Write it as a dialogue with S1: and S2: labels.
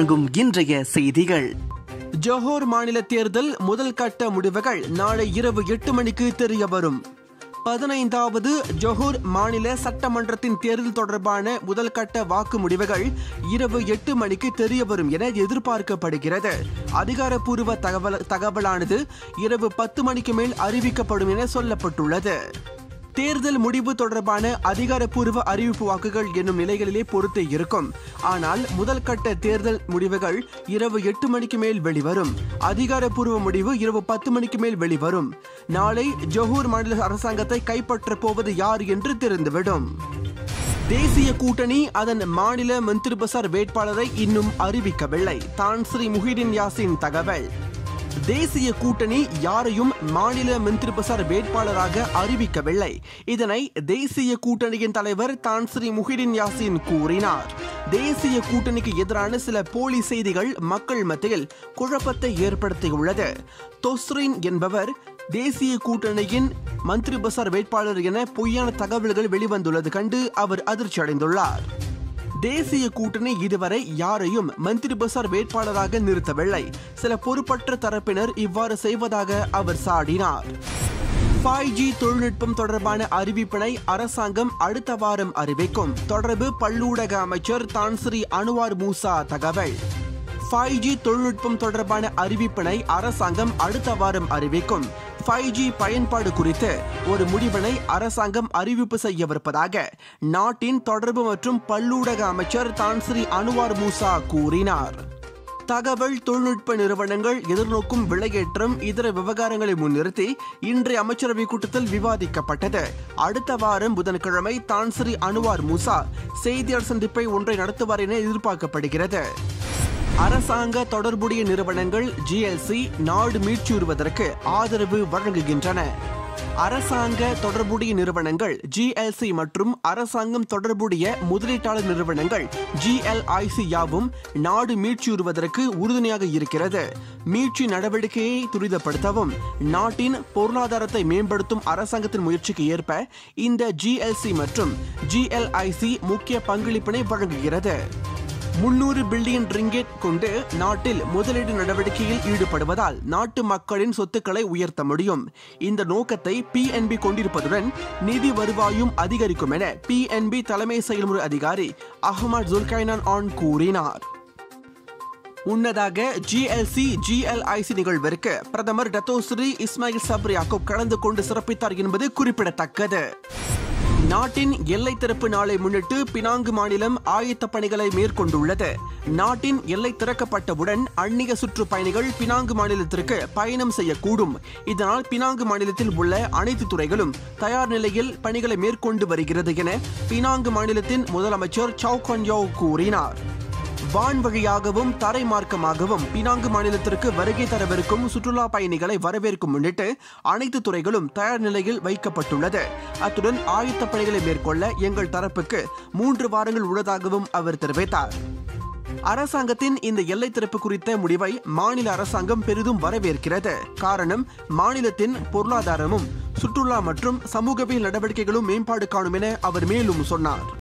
S1: வழங்கும் இன்றைய செய்திகள்
S2: ஜோஹர் மாநில தேர்தல் முதல் கட்ட முடிவுகள் நாளை இரவு எட்டு மணிக்கு தெரிய வரும் பதினைந்தாவது ஜொஹூர் மாநில சட்டமன்றத்தின் தேர்தல் தொடர்பான முதல் கட்ட வாக்கு முடிவுகள் இரவு எட்டு மணிக்கு தெரிய வரும் என எதிர்பார்க்கப்படுகிறது அதிகாரப்பூர்வ தகவல் தகவலானது இரவு பத்து மணிக்கு மேல் அறிவிக்கப்படும் என சொல்லப்பட்டுள்ளது தேர்தல் முடிவு தொடர்பான அதிகாரப்பூர்வ அறிவிப்பு வாக்குகள் என்னும் நிலைகளிலே பொறுத்து இருக்கும் ஆனால் முதல் கட்ட தேர்தல் முடிவுகள் இரவு எட்டு மணிக்கு மேல் வெளிவரும் அதிகாரப்பூர்வ முடிவு இரவு பத்து மணிக்கு மேல் வெளிவரும் நாளை ஜொஹூர் மாநில அரசாங்கத்தை கைப்பற்றப் போவது யார் என்று தெரிந்துவிடும் தேசிய கூட்டணி அதன் மாநில மந்திரி பசார் வேட்பாளரை இன்னும் அறிவிக்கவில்லை தான் ஸ்ரீ முஹிடின் யாசின் தகவல் தேசிய கூட்டணி யாரையும் மாநில மந்திரி பசார் வேட்பாளராக அறிவிக்கவில்லை இதனை தேசிய கூட்டணியின் தலைவர் தான் ஸ்ரீ முஹிடின் யாசின் கூறினார் தேசிய கூட்டணிக்கு எதிரான சில போலி செய்திகள் மக்கள் மத்தியில் குழப்பத்தை ஏற்படுத்தியுள்ளது தொஸ்ரின் என்பவர் தேசிய கூட்டணியின் மந்திரி பசார் வேட்பாளர் என பொய்யான தகவல்கள் வெளிவந்துள்ளது கண்டு அவர் அதிர்ச்சி அடைந்துள்ளார் தேசிய கூட்டணி இதுவரை யாரையும் மந்திரி பசார் வேட்பாளராக நிறுத்தவில்லை சில பொறுப்பற்ற தரப்பினர் இவ்வாறு செய்வதாக அவர் சாடினார் ஃபைவ் ஜி தொழில்நுட்பம் தொடர்பான அறிவிப்பினை அரசாங்கம் அடுத்த வாரம் அறிவிக்கும் தொடர்பு பல்லூடக அமைச்சர் தான்ஸ்ரீ அனுவார் மூசா தகவல் ஃபைவ் ஜி தொழில்நுட்பம் தொடர்பான அறிவிப்பினை அரசாங்கம் அடுத்த வாரம் அறிவிக்கும் ஃபைவ் ஜி பயன்பாடு குறித்து ஒரு முடிவினை அரசாங்கம் அறிவிப்பு செய்யவிருப்பதாக நாட்டின் தொடர்பு மற்றும் பல்லூடக அமைச்சர் தான்ஸ்ரீ அனுவார் மூசா கூறினார் தகவல் தொழில்நுட்ப நிறுவனங்கள் எதிர்நோக்கும் விலையேற்றம் இதர விவகாரங்களை முன்னிறுத்தி இன்றைய அமைச்சரவை கூட்டத்தில் விவாதிக்கப்பட்டது அடுத்த வாரம் புதன்கிழமை தான்ஸ்ரீ அனுவார் மூசா செய்தியாளர் சந்திப்பை ஒன்றை நடத்துவார் என எதிர்பார்க்கப்படுகிறது அரசாங்க தொடர்புடைய நிறுவனங்கள் ஜிஎல்சி நாடு மீட்சியுறுவதற்கு ஆதரவு வழங்குகின்றன அரசாங்க தொடர்புடைய நிறுவனங்கள் ஜிஎல்சி மற்றும் அரசாங்கம் தொடர்புடைய முதலீட்டாளர் நிறுவனங்கள் ஜிஎல்ஐசி யாவும் நாடு மீட்சியுறுவதற்கு உறுதுணையாக இருக்கிறது மீட்சி நடவடிக்கையை துரிதப்படுத்தவும் நாட்டின் பொருளாதாரத்தை மேம்படுத்தும் அரசாங்கத்தின் முயற்சிக்கு ஏற்ப இந்த ஜிஎல்சி மற்றும் ஜிஎல்ஐசி முக்கிய பங்களிப்பினை வழங்குகிறது முன்னூறு பில்லியன் ரிங்கெட் கொண்டு நாட்டில் முதலீடு நடவடிக்கையில் ஈடுபடுவதால் நாட்டு மக்களின் சொத்துக்களை உயர்த்த முடியும் இந்த நோக்கத்தை பிஎன்பி கொண்டிருப்பதுடன் நிதி வருவாயும் அதிகரிக்கும் என பிஎன்பி தலைமை செயல்முறை அதிகாரி அகமது ஜுல்கைனான் ஆன் கூறினார் முன்னதாக ஜிஎல்சி ஜிஎல்ஐசி நிகழ்விற்கு பிரதமர் டத்தோஸ்ரீ இஸ்மாயில் சப்ரி யாக்கூப் கலந்து கொண்டு சிறப்பித்தார் என்பது குறிப்பிடத்தக்கது நாட்டின் எல்லை திறப்பு நாளை முன்னிட்டு பினாங்கு மாநிலம் ஆயத்த பணிகளை மேற்கொண்டுள்ளது நாட்டின் எல்லை திறக்கப்பட்டவுடன் அந்நிய சுற்றுப்பயணிகள் பினாங்கு மாநிலத்திற்கு பயணம் செய்யக்கூடும் இதனால் பினாங்கு மாநிலத்தில் உள்ள அனைத்து துறைகளும் தயார் நிலையில் பணிகளை மேற்கொண்டு வருகிறது என பினாங்கு மாநிலத்தின் முதலமைச்சர் சவுகன்யோ கூறினார் வான் வழியாகவும் தரை மார்க்கமாகவும் பினாங்கு மாநிலத்திற்கு வருகை தரவிருக்கும் சுற்றுலா பயணிகளை வரவேற்கும் முன்னிட்டு அனைத்து துறைகளும் தயார் நிலையில் வைக்கப்பட்டுள்ளது அத்துடன் ஆயத்த பணிகளை மேற்கொள்ள எங்கள் தரப்புக்கு மூன்று வாரங்கள் உள்ளதாகவும் அவர் தெரிவித்தார் அரசாங்கத்தின் இந்த எல்லை திறப்பு குறித்த முடிவை மாநில அரசாங்கம் பெரிதும் வரவேற்கிறது காரணம் மாநிலத்தின் பொருளாதாரமும் சுற்றுலா மற்றும் சமூகவியல் நடவடிக்கைகளும் மேம்பாடு காணும் என அவர் மேலும் சொன்னார்